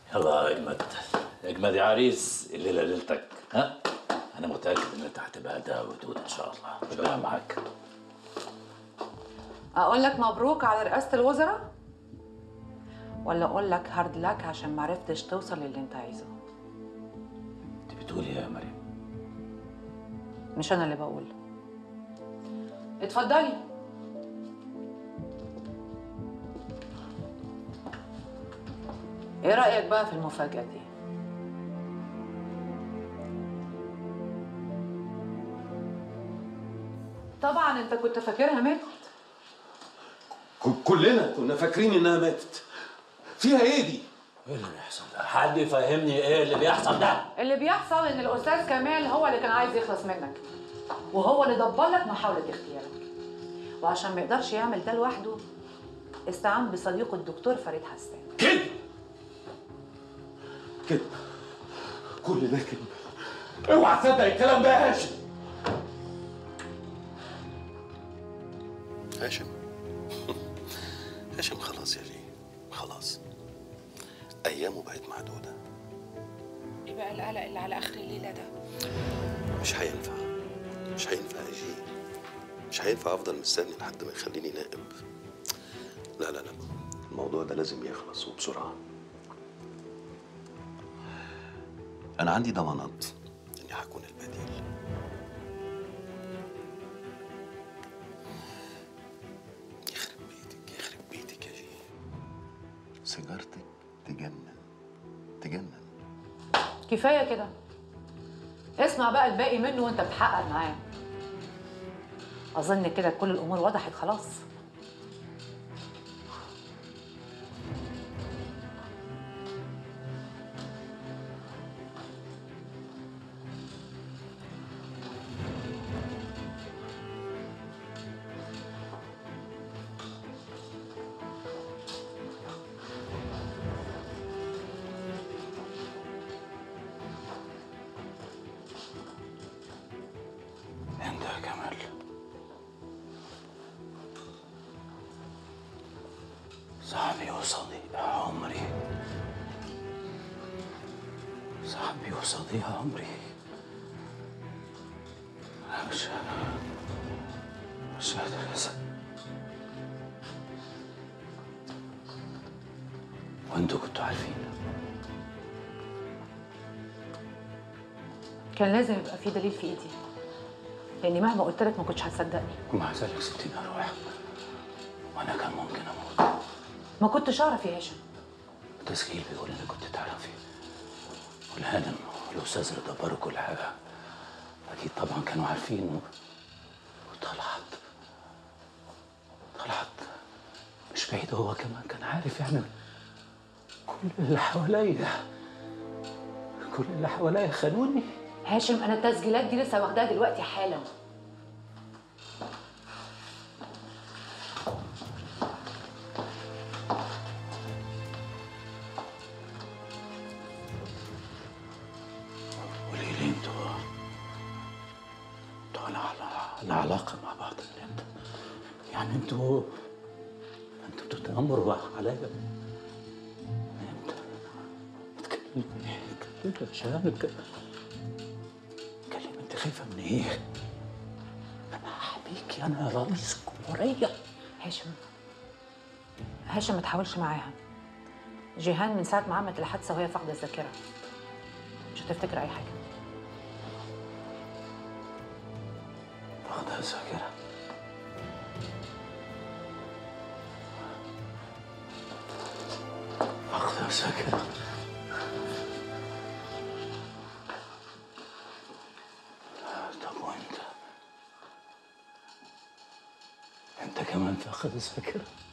يلا يا اجمد اجمد يا عريس الليله ليلتك ها انا متاكد ان انت هتبقى اداء ودود ان شاء الله ربنا معاك اقول لك مبروك على رئاسه الوزراء ولا اقول لك هارد لك عشان ما عرفتش توصل للي انت عايزه انت بتقولي إيه يا مريم مش انا اللي بقول اتفضلي ايه رايك بقى في المفاجاه دي طبعا انت كنت فاكرها ماتت ك- كلنا كنا فاكرين انها ماتت فيها ايه دي ايه اللي بيحصل ده حد يفهمني ايه اللي بيحصل ده اللي بيحصل ان الاستاذ كمال هو اللي كان عايز يخلص منك وهو اللي دبر لك محاوله اغتيالك وعشان ما يقدرش يعمل ده لوحده استعان بصديقه الدكتور فريد حسان كده كده كل ده كده اوعى تصدق الكلام ده يا هاشم هاشم هاشم خلاص يا جي خلاص ايامه بقت معدوده ايه بقى القلق اللي على اخر الليله ده مش هينفع مش هينفع يا جي مش هينفع افضل مستني لحد ما يخليني نائب لا لا لا الموضوع ده لازم يخلص وبسرعه انا عندي ضمانات اني هكون البديل يخرب بيتك يخرب بيتك يا جي سيجارتك تجنن تجنن كفايه كده اسمع بقى الباقي منه وانت بتحقق معاه اظن كده كل الامور وضحت خلاص انت يا كمال صاحبي وصديق عمري صاحبي وصديق عمري أنا مش مش قادر أنسى وانتوا كنتوا عارفين كان لازم يبقى في دليل في ايدي لاني مهما قلت لك ما كنتش هتصدقني ومع ذلك سبتني اروح وانا كان ممكن اموت ما كنتش اعرف يا هاشم التسجيل بيقول انك كنت تعرفي والهانم والاستاذ اللي دبروا كل حاجه اكيد طبعا كانوا عارفين و... وطلعت طلعت مش بعيد هو كمان كان عارف يعني كل اللي حواليا كل اللي حواليا خانوني هاشم انا التسجيلات دي لسه واخداها دلوقتي حالا قولي لي انتوا انتوا على على على علاقة مع بعض من امتى؟ يعني انتوا انتوا بتتأمروا عليا من امتى؟ اتكلمي اتكلمي يا شام اتكلمي اتكلمي انت خايفة من ايه؟ انا هحميكي انا رئيس الجمهورية هاشم هاشم ما تحاولش معاها جيهان من ساعه ما عملت الحادثه وهي فاقده الذاكره مش هتفتكر اي حاجه واخدها الذاكرة واخدها الذاكرة طب وانت انت كمان فاقد الذاكرة